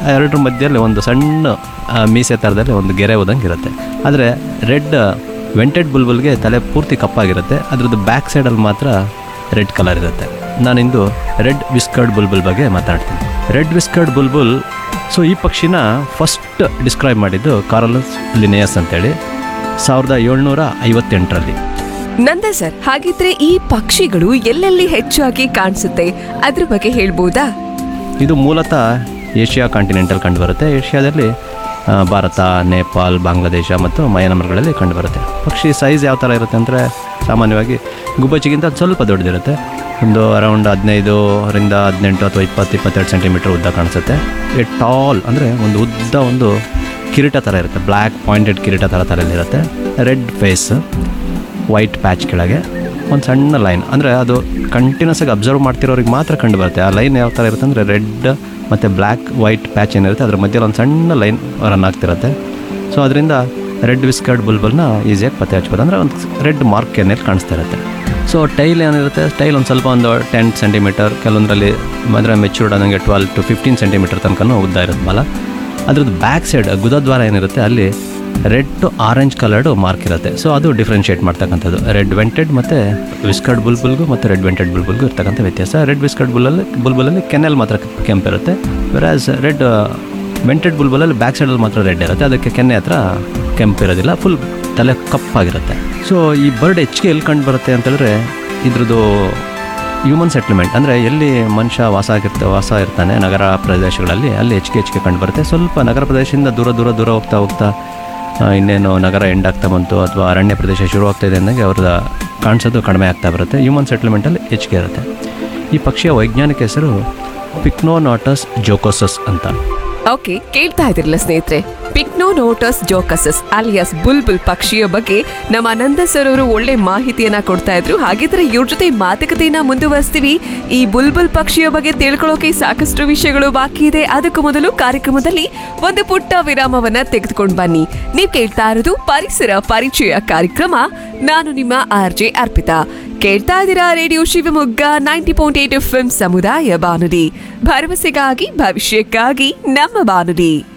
ಎರಡರ ಮಧ್ಯದಲ್ಲಿ ಒಂದು ಸಣ್ಣ ಆ, ಮೀಸೆ ಥರದಲ್ಲಿ ಒಂದು ಗೆರೆ ಹೋದಂಗೆ ಇರುತ್ತೆ ಆದರೆ ರೆಡ್ ವೆಂಟೆಡ್ ಬುಲ್ಬುಲ್ಗೆ ತಲೆ ಪೂರ್ತಿ ಕಪ್ಪಾಗಿರುತ್ತೆ ಅದ್ರದ್ದು ಬ್ಯಾಕ್ ಸೈಡಲ್ಲಿ ಮಾತ್ರ ರೆಡ್ ಕಲರ್ ಇರುತ್ತೆ ನಾನಿಂದು ರೆಡ್ ವಿಸ್ಕರ್ಡ್ ಬುಲ್ಬುಲ್ ಬಗ್ಗೆ ಮಾತಾಡ್ತೀನಿ ರೆಡ್ ವಿಸ್ಕರ್ಡ್ ಬುಲ್ಬುಲ್ ಸೊ ಈ ಪಕ್ಷಿನ ಫಸ್ಟ್ ಡಿಸ್ಕ್ರೈಬ್ ಮಾಡಿದ್ದು ಕಾರಲಸ್ ಲಿನಿಯಸ್ ಅಂತೇಳಿ ಸಾವಿರದ ಏಳ್ನೂರ ಐವತ್ತೆಂಟರಲ್ಲಿ ನಂದ ಸರ್ ಹಾಗಿದ್ರೆ ಈ ಪಕ್ಷಿಗಳು ಎಲ್ಲೆಲ್ಲಿ ಹೆಚ್ಚಾಗಿ ಕಾಣಿಸುತ್ತೆ ಅದ್ರ ಬಗ್ಗೆ ಹೇಳ್ಬೋದಾ ಇದು ಮೂಲತಃ ಏಷ್ಯಾ ಕಾಂಟಿನೆಂಟಲ್ ಕಂಡುಬರುತ್ತೆ ಏಷ್ಯಾದಲ್ಲಿ ಆ, ಭಾರತ ನೇಪಾಲ್ ಬಾಂಗ್ಲಾದೇಶ ಮತ್ತು ಮಯನಮರ್ಗಳಲ್ಲಿ ಕಂಡುಬರುತ್ತೆ ಪಕ್ಷಿ ಸೈಜ್ ಯಾವ ಥರ ಇರುತ್ತೆ ಅಂದರೆ ಸಾಮಾನ್ಯವಾಗಿ ಗುಬ್ಬಚ್ಚಿಗಿಂತ ಒಂದ್ ಸ್ವಲ್ಪ ದೊಡ್ಡದಿರುತ್ತೆ ಒಂದು ಅರೌಂಡ್ ಹದಿನೈದರಿಂದ ಹದಿನೆಂಟು ಅಥವಾ ಇಪ್ಪತ್ತು ಇಪ್ಪತ್ತೆರಡು ಸೆಂಟಿಮೀಟರ್ ಉದ್ದ ಕಾಣಿಸುತ್ತೆ ಎ ಟಾಲ್ ಅಂದರೆ ಒಂದು ಉದ್ದ ಒಂದು ಕಿರೀಟ ಥರ ಇರುತ್ತೆ ಬ್ಲ್ಯಾಕ್ ಪಾಯಿಂಟೆಡ್ ಕಿರೀಟ ಥರ ತಲೆಯಲ್ಲಿರುತ್ತೆ ರೆಡ್ ಫೇಸ್ ವೈಟ್ ಪ್ಯಾಚ್ ಕೆಳಗೆ ಒಂದು ಸಣ್ಣ ಲೈನ್ ಅಂದರೆ ಅದು ಕಂಟಿನ್ಯೂಸ್ ಆಗಿ ಅಬ್ಸರ್ವ್ ಮಾಡ್ತಿರೋರಿಗೆ ಮಾತ್ರ ಕಂಡು ಬರುತ್ತೆ ಆ ಲೈನ್ ಯಾವ ಥರ ಇರುತ್ತೆ ಅಂದರೆ ರೆಡ್ ಮತ್ತು ಬ್ಲ್ಯಾಕ್ ವೈಟ್ ಪ್ಯಾಚ್ ಏನಿರುತ್ತೆ ಅದ್ರ ಮಧ್ಯದಲ್ಲಿ ಒಂದು ಸಣ್ಣ ಲೈನ್ ರನ್ ಆಗ್ತಿರುತ್ತೆ ಸೊ ಅದರಿಂದ ರೆಡ್ ವಿಸ್ಕರ್ಡ್ ಬುಲ್ಬಲ್ನ ಈಸಿಯಾಗಿ ಪತ್ತೆ ಹಚ್ಬೋದು ಅಂದರೆ ಒಂದು ರೆಡ್ ಮಾರ್ಕ್ ಏನೇಲಿ ಕಾಣಿಸ್ತಾ ಇರುತ್ತೆ ಸೊ ಟೈಲ್ ಏನಿರುತ್ತೆ ಟೈಲ್ ಒಂದು ಸ್ವಲ್ಪ ಒಂದು ಟೆನ್ ಸೆಂಟಿಮೀಟರ್ ಕೆಲವೊಂದರಲ್ಲಿ ಅಂದರೆ ಮೆಚೂರ್ಡ್ ಅನ್ನಂಗೆ ಟ್ವೆಲ್ ಟು ಫಿಫ್ಟೀನ್ ಸೆಂಟಿಮೀಟರ್ ತನಕ ಉದ್ದ ಇರುತ್ತೆ ಮಲ ಅದ್ರದ್ದು ಬ್ಯಾಕ್ ಸೈಡ್ ಗುದದ್ವಾರ ಏನಿರುತ್ತೆ ಅಲ್ಲಿ red to orange coloured mark ಇರುತ್ತೆ ಸೊ ಅದು ಡಿಫ್ರೆನ್ಷಿಯೇಟ್ ಮಾಡ್ತಕ್ಕಂಥದ್ದು ರೆಡ್ ವೆಂಟೆಡ್ ಮತ್ತು ವಿಸ್ಕರ್ಡ್ ಬುಲ್ಬುಲ್ಗೂ ಮತ್ತು ರೆಡ್ ವೆಂಟೆಡ್ ಬುಲ್ಬುಲ್ಗೂ ಇರ್ತಕ್ಕಂಥ ವ್ಯತ್ಯಾಸ ರೆಡ್ ವಿಸ್ಕರ್ಡ್ ಬುಲ್ಲಲ್ಲಿ ಬುಲ್ಬುಲಲ್ಲಿ ಕೆನೆಲ್ ಮಾತ್ರ ಕೆಂಪಿರುತ್ತೆ ವೆರಾಸ್ ರೆಡ್ ವೆಂಟೆಡ್ ಬುಲ್ಬುಲಲ್ಲಿ ಬ್ಯಾಕ್ ಸೈಡಲ್ಲಿ ಮಾತ್ರ ರೆಡ್ ಇರುತ್ತೆ ಅದಕ್ಕೆ ಕೆನ್ನೆ ಹತ್ರ ಕೆಂಪಿರೋದಿಲ್ಲ ಫುಲ್ ತಲೆ ಕಪ್ಪಾಗಿರುತ್ತೆ ಸೊ ಈ ಬರ್ಡ್ ಹೆಚ್ಚಿಗೆ ಎಲ್ಲಿ ಕಂಡು ಬರುತ್ತೆ ಅಂತೇಳಿದ್ರೆ ಇದ್ರದ್ದು ಹ್ಯೂಮನ್ ಸೆಟ್ಲ್ಮೆಂಟ್ ಅಂದರೆ ಎಲ್ಲಿ ಮನುಷ್ಯ ವಾಸ ಆಗಿರ್ತ ವಾಸ ಇರ್ತಾನೆ ನಗರ ಪ್ರದೇಶಗಳಲ್ಲಿ ಅಲ್ಲಿ ಹೆಚ್ಚಿಗೆ ಹೆಚ್ಚಿಗೆ ಕಂಡು ಬರುತ್ತೆ ಸ್ವಲ್ಪ ನಗರ ಪ್ರದೇಶದಿಂದ ದೂರ ದೂರ ದೂರ ಹೋಗ್ತಾ ಹೋಗ್ತಾ ಆ, ಇನ್ನೇನು ನಗರ ಎಂಡ್ ಆಗ್ತಾ ಬಂತು ಅಥವಾ ಅರಣ್ಯ ಪ್ರದೇಶ ಶುರು ಆಗ್ತಾ ಇದೆ ಅಂದಾಗ ಅವ್ರದ್ದು ಕಾಣಿಸೋದು ಕಡಿಮೆ ಆಗ್ತಾ ಬರುತ್ತೆ ಹ್ಯೂಮನ್ ಸೆಟ್ಲ್ಮೆಂಟಲ್ಲಿ ಹೆಚ್ಚಿಗೆ ಇರುತ್ತೆ ಈ ಪಕ್ಷಿಯ ವೈಜ್ಞಾನಿಕ ಹೆಸರು ಪಿಕ್ನೋನಾಟಸ್ ಜೋಕೋಸಸ್ ಅಂತ ಓಕೆ ಕೇಳ್ತಾ ಇದಿರಲ್ಲ ಸ್ನೇಹಿತರೆ ಪಿಕ್ನೋನೋಟಸ್ ಜೋಕಸಸ್ ಅಲಿಯಾಸ್ ಬುಲ್ಬುಲ್ ಪಕ್ಷಿಯ ಬಗ್ಗೆ ನಮ್ಮ ಆನಂದ ಸರ್ ಅವರು ಒಳ್ಳೆ ಮಾಹಿತಿಯನ್ನ ಕೊಡ್ತಾ ಇದ್ರು ಹಾಗಿದ್ರೆ ಇವ್ರ ಜೊತೆ ಮಾತುಕತೆಯನ್ನ ಮುಂದುವರಿಸ್ತೀವಿ ಈ ಬುಲ್ಬುಲ್ ಪಕ್ಷಿಯ ಬಗ್ಗೆ ತಿಳ್ಕೊಳ್ಳೋಕೆ ಸಾಕಷ್ಟು ವಿಷಯಗಳು ಬಾಕಿ ಇದೆ ಅದಕ್ಕೂ ಮೊದಲು ಕಾರ್ಯಕ್ರಮದಲ್ಲಿ ಒಂದು ಪುಟ್ಟ ವಿರಾಮವನ್ನ ತೆಗೆದುಕೊಂಡು ಬನ್ನಿ ನೀವು ಕೇಳ್ತಾ ಇರೋದು ಪರಿಸರ ಪರಿಚಯ ಕಾರ್ಯಕ್ರಮ ನಾನು ನಿಮ್ಮ ಆರ್ ಜೆ ಅರ್ಪಿತಾ ಕೇಳ್ತಾ ಇದ್ದೀರಾ radio Shivamogga ninety point eight F ಸಮುದಾಯ ಬಾನುಲಿ ಭರವಸೆಗಾಗಿ ಭವಿಷ್ಯಕ್ಕಾಗಿ ನಮ್ಮ ಬಾನುಲಿ